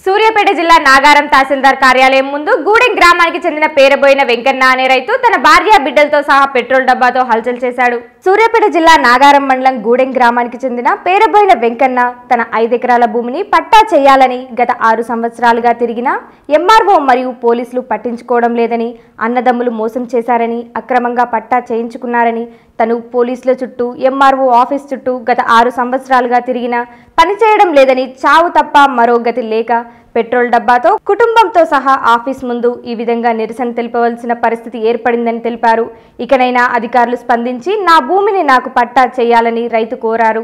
సూర్యాపేట జిల్లా నాగారం తహసీల్దార్ కార్యాలయం ముందు గూడెం గ్రామానికి చెందిన పేరబోయిన వెంకన్న అనే రైతు తన భార్య బిడ్డలతో సహా పెట్రోల్ డబ్బాతో హల్చల్ చేశాడు సూర్యాపేట జిల్లా నాగారం మండలం గూడెం గ్రామానికి చెందిన పేరబోయిన వెంకన్న తన ఐదెకరాల భూమిని పట్టా చేయాలని గత ఆరు సంవత్సరాలుగా తిరిగినా ఎంఆర్ఓ మరియు పోలీసులు పట్టించుకోవడం లేదని అన్నదమ్ములు మోసం చేశారని అక్రమంగా పట్టా చేయించుకున్నారని తను పోలీసుల చుట్టూ ఎంఆర్ఓ ఆఫీస్ చుట్టూ గత ఆరు సంవత్సరాలుగా తిరిగినా పనిచేయడం లేదని చావు తప్ప మరో గతి లేక పెట్రోల్ డబ్బాతో కుటుంబంతో సహా ఆఫీస్ ముందు ఈ విధంగా నిరసన తెలుపవలసిన పరిస్థితి ఏర్పడిందని తెలిపారు ఇకనైనా అధికారులు స్పందించి నా భూమిని నాకు పట్టా చేయాలని రైతు కోరారు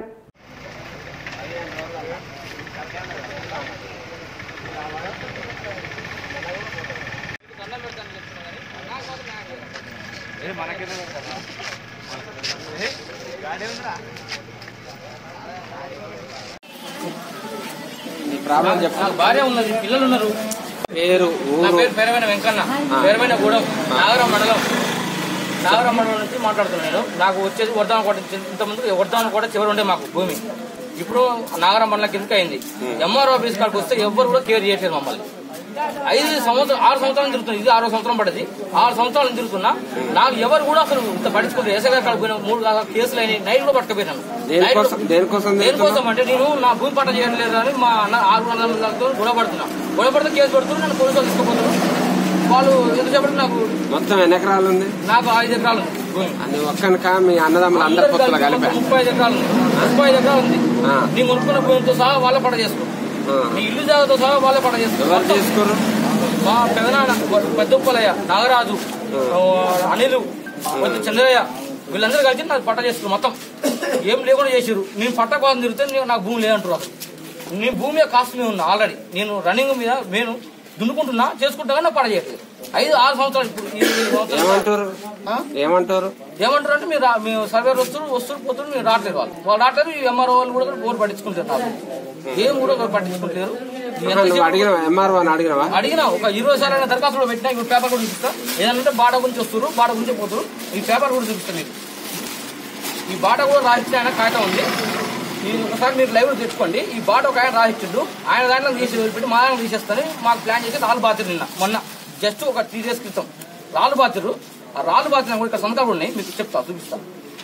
నీ ప్రాబ్లం చెప్పు నాకు భార్య ఉన్నది పిల్లలు ఉన్నారు పేరు నా ఊరు పేరు పేరమైన వెంకన్న పేరమైన గూడెం నాగరం మండలం నాగరం మండలం నుంచి మాట్లాడుతున్నాను నేను నాకు వచ్చేది వర్ధమాన కోట ఇంతకుముందు వర్ధమాన కోట చివరి ఉండే మాకు భూమి ఇప్పుడు నాగరం మండలం కిందకి అయింది ఎంఆర్ ఆఫీస్ కాడికి వస్తే ఎవ్వరు కూడా కేర్ చేయట్లేదు మమ్మల్ని ఐదు సంవత్సరం ఆరు సంవత్సరాలు తిరుగుతుంది ఇది ఆరో సంవత్సరం పడింది ఆరు సంవత్సరాలు తిరుగుతున్నా నాకు ఎవరు కూడా అసలు ఇంత పట్టించుకోలేదు ఎస్ఐ గారు కాడికి పోయినా మూడు దాకా కేసులు అయినాయి నైట్ కూడా పట్టుకుపోయినాను దేనికోసం దేనికోసం తిరుగుతున్నావు? దేనికోసం అంటే నేను నా భూమి పట్ట చేయట్లేదు అని మా అన్న ఆరు వందలతో గొడవపడుతున్నా గొడవపడితే కేసు పెడుతున్నారు నన్ను పోలీసులు తీసుకుపోతున్నారు వాళ్ళు ఎంతసేపటికి నాకు మొత్తం ఎన్ని ఎకరాలు ఉంది నాకు ఐదు ఎకరాలు ఉంది భూమి అది ఒక్కనికా మీ అన్నదమ్ములు అందరి పొత్తులు కలిపా ముప్పై ఐదు ఎకరాలు ఉంది ముప్పై ఐదు ఎకరాలు ఉంది ఆ. నీ కొనుక్కున్న భూమితో సహా వాళ్ళే పట చేసుకో ఆ. నీ ఇల్లు జాగాతో సహా వాళ్ళే పట చేసుకో ఎవరు చేసుకోరు మా పెదనాన్న పెద్దప్పలయ్య నాగరాజు ఆ, అనిలు కొంచెం చంద్రయ్య వీళ్ళందరూ కలిసి నాకు పట్ట చేసుకున్నారు మొత్తం ఏం లేకుండా చేసిరు నేను పట్ట కోసం తిరిగితే నేను నాకు భూమి లేదంటారు అసలు నీ భూమి మీద కాస్ట్ మీద ఉన్నా ఆల్రెడీ నేను రన్నింగ్ మీద నేను దున్నుకుంటున్నా చేసుకుంటా కానీ నాకు పట్ట చేయట్లేదు ఐదు ఆరు సంవత్సరాలు ఇప్పుడు ఈ సంవత్సరం ఏమంటారు ఆ? ఏమంటారు ఏమంటారు అంటే మీరు రా- మీ సర్వేర్ వస్తారు వస్తారు పోతారు మీరు రావట్లేదు వాళ్ళు వాళ్ళు రావట్లేదు ఈ ఎంఆర్ఓ వాళ్ళు కూడా బోర్ పట్టించుకుంటారు నాకు ఏం కూడా ఒకరు పట్టించుకుంటారు ఈ ఆహా, నువ్వు అడిగినావా ఎంఆర్ఓ అని అడిగినావా అడిగినా ఒక ఇరవై సార్లు అయినా దరఖాస్తులో పెట్టినా ఇప్పుడు పేపర్ కూడా చూపిస్తా ఏదంటే బాట గురించి వస్తారు బాట గురించి పోతారు ఈ పేపర్ కూడా చూపిస్తాను మీకు ఈ బాట కూడా రాసిచ్చిన ఆయన కాగితం ఉంది ఇది ఒకసారి మీరు లైవ్ తెచ్చుకోండి ఈ బాట ఒక ఆయన రాసిచ్చిండు ఆయన దాంట్లో తీసి వదిలిపెట్టి మా దాంట్లో తీసేస్తాను మాకు ప్లాన్ చేసి రాళ్ళు బాతులు నిన్న మొన్న జస్ట్ ఒక త్రీ డేస్ క్రితం రాళ్ళు బాతులు ఆ రాళ్ళు బాతులు కూడా ఇక్కడ సంతకాలు ఉన్నాయి మీకు చెప్తా చూపిస్తా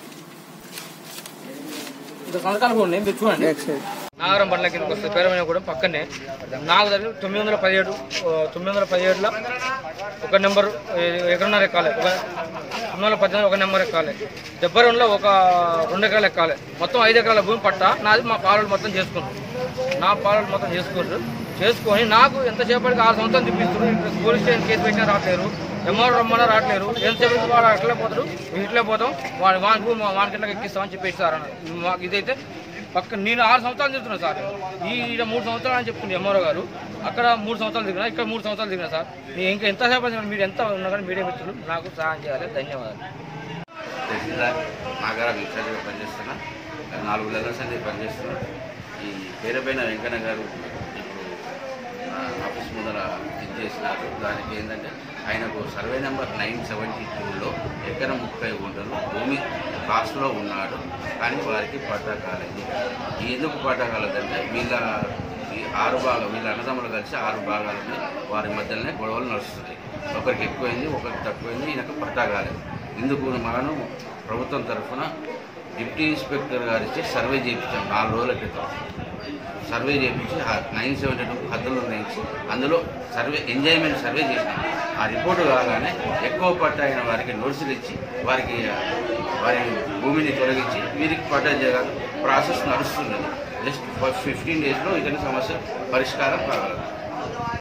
ఇక్కడ సంతకాలు కూడా ఉన్నాయి మీరు చూడండి నాగరం బండ్ల కిందకి వస్తే పేరమైన కూడా పక్కనే నాకు దగ్గర తొమ్మిది వందల పదిహేడు ఆ, తొమ్మిది వందల పదిహేడులో ఒక నెంబర్ ఎకరన్నర ఎక్కాలి ఒక తొమ్మిది వందల పద్దెనిమిది ఒక నెంబర్ ఎక్కాలి డెబ్బై రెండులో ఒక రెండు ఎకరాలు ఎక్కాలి మొత్తం ఐదు ఎకరాల భూమి పట్ట నాది మా పాలలు మొత్తం చేసుకుంటారు నా పాలలు మొత్తం చేసుకుంటారు చేసుకొని నాకు ఎంతసేపటికి ఆరు సంవత్సరాలు తిప్పిస్తారు పోలీస్ స్టేషన్ కేసు పెట్టినా రావట్లేరు ఎంఆర్ రమ్మన్నా రావట్లేరు ఎంతసేపు వాడు అట్లే పోతారు మేము ఇట్లే పోతాం వాడి వాని భూమి వానికి ఇట్లా ఎక్కిస్తామని చెప్పేసి సార్ అన్నారు మాకు ఇదైతే పక్క నేను ఆరు సంవత్సరాలు తిరుగుతున్నా సార్ ఈ ఈడ మూడు సంవత్సరాలు అని చెప్తుంది ఎంఆర్ఓ గారు అక్కడ మూడు సంవత్సరాలు తిరిగినా ఇక్కడ మూడు సంవత్సరాలు తిరిగినా సార్ నేను ఇంకా ఎంతసేపు అయినా మీరు ఎంత ఉన్నా కానీ మీడియా మిత్రులు నాకు సహాయం చేయాలి ధన్యవాదాలు తహసీల్దార్ నాగారం ఇన్ఛార్జిగా పనిచేస్తున్నా నాలుగు నెలల సంది పనిచేస్తున్నా ఈ పేరపైన వెంకన్న గారు ఇప్పుడు ఆ, ఆఫీస్ ముందర ఇది చేసినారు దానికి ఏంటంటే ఆయనకు సర్వే నెంబర్ నైన్ సెవెంటీ టూలో ఎకరం ముప్పై గుంటలు భూమి కాస్ట్లో ఉన్నాడు కానీ వారికి పట్టా కాలేదు ఎందుకు పట్టా కాలేదంటే వీళ్ళ ఈ ఆరు భాగాలు వీళ్ళ అన్నదమ్ములు కలిసి ఆరు భాగాలని వారి మధ్యలోనే గొడవలు నడుస్తున్నాయి ఒకరికి ఎక్కువైంది ఒకరికి తక్కువైంది ఈయనకు పట్టా కాలేదు ఇందుకు మనం ప్రభుత్వం తరఫున డిప్యూటీ ఇన్స్పెక్టర్ గారు ఇచ్చి సర్వే చేయించాం నాలుగు రోజుల క్రితం సర్వే చేయించి నైన్ సెవెంటీ టూ హద్దులు నిర్ణయించి అందులో సర్వే ఎంజాయ్మెంట్ సర్వే చేసినాం ఆ రిపోర్టు కాగానే ఎక్కువ పట్ట అయిన వారికి నోటీసులు ఇచ్చి వారికి ఆ, వారి భూమిని తొలగించి వీరికి పట్ట చేయగల ప్రాసెస్ నడుస్తున్నది జస్ట్ ఫిఫ్టీన్ డేస్లో ఇతని సమస్య పరిష్కారం కాగలదు